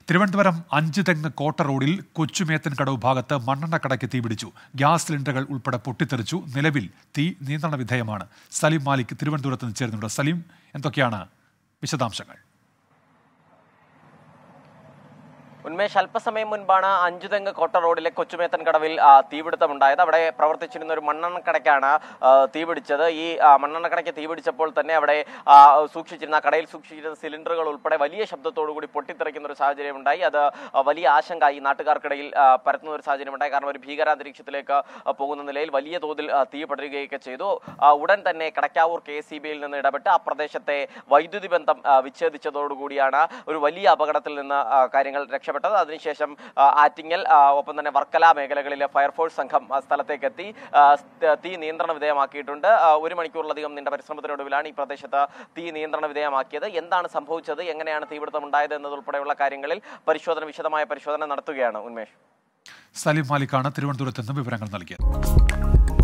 തിരുവനന്തപുരം അഞ്ച് തെങ്ങ് കോട്ട റോഡിൽ കൊച്ചുമേത്തൻ കടവ് ഭാഗത്ത് മണ്ണെണ്ണക്കടയ്ക്ക് തീപിടിച്ചു ഗ്യാസ് സിലിണ്ടറുകൾ ഉൾപ്പെടെ പൊട്ടിത്തെറിച്ചു നിലവിൽ തീ നിയന്ത്രണ വിധേയമാണ് സലീം മാലിക് തിരുവനന്തപുരത്ത് നിന്ന് ചേരുന്നുണ്ട് സലീം എന്തൊക്കെയാണ് വിശദാംശങ്ങൾ ഉന്മേഷ് അല്പസമയം മുൻപാണ് അഞ്ചുതെങ്ങ് കോട്ട റോഡിലെ കൊച്ചുമേത്തൻ കടവിൽ ആ, തീപിടുത്തമുണ്ടായത് അവിടെ പ്രവർത്തിച്ചിരുന്ന ഒരു മണ്ണെണ്ണക്കടയ്ക്കാണ് ആ, തീപിടിച്ചത് ഈ ആ, മണ്ണെണ്ണക്കടയ്ക്ക് തീപിടിച്ചപ്പോൾ തന്നെ അവിടെ ആ, സൂക്ഷിച്ചിരുന്ന കടയിൽ സൂക്ഷിച്ചിരുന്ന സിലിണ്ടറുകൾ ഉൾപ്പെടെ വലിയ ശബ്ദത്തോടു കൂടി പൊട്ടിത്തെറിക്കുന്ന ഒരു സാഹചര്യം ഉണ്ടായി അത് ആ, വലിയ ആശങ്ക ഈ നാട്ടുകാർക്കിടയിൽ ആ, പരത്തുന്ന ഒരു സാഹചര്യം ഉണ്ടായി കാരണം ഒരു ഭീകരാന്തരീക്ഷത്തിലേക്ക് ആ, പോകുന്ന നിലയിൽ വലിയ തോതിൽ ആ, തീ പടരുകയൊക്കെ ചെയ്തു ആ, ഉടൻ തന്നെ കടക്കാവൂർ കെ സി ബിയിൽ നിന്ന് ഇടപെട്ട് ആ പ്രദേശത്തെ വൈദ്യുതി ബന്ധം ആ, വിച്ഛേദിച്ചതോടുകൂടിയാണ് ഒരു വലിയ അപകടത്തിൽ നിന്ന് ആ, കാര്യങ്ങൾ രക്ഷപ്പെട്ടത് അതിനുശേഷം ആ, ആറ്റിങ്ങൽ ആ, ഒപ്പം തന്നെ വർക്കല മേഖലകളിലെ ഫയർഫോഴ്സ് സംഘം ആ, സ്ഥലത്തേക്ക് എത്തി ആ, സ്- തീ നിയന്ത്രണ വിധേയമാക്കിയിട്ടുണ്ട് ആ, ഒരു മണിക്കൂറിലധികം നീണ്ട പരിശ്രമത്തിനൊടുവിലാണ് ഈ പ്രദേശത്ത് തീ നിയന്ത്രണ വിധേയമാക്കിയത് എന്താണ് സംഭവിച്ചത് എങ്ങനെയാണ് തീപിടുത്തം ഉണ്ടായത് എന്നതുൾപ്പെടെയുള്ള കാര്യങ്ങളിൽ പരിശോധന വിശദമായ പരിശോധന നടത്തുകയാണ് ഉന്മേഷ് സലീം മാലിക്കാണ് തിരുവനന്തപുരത്ത് നിന്ന് വിവരങ്ങൾ നൽകിയത്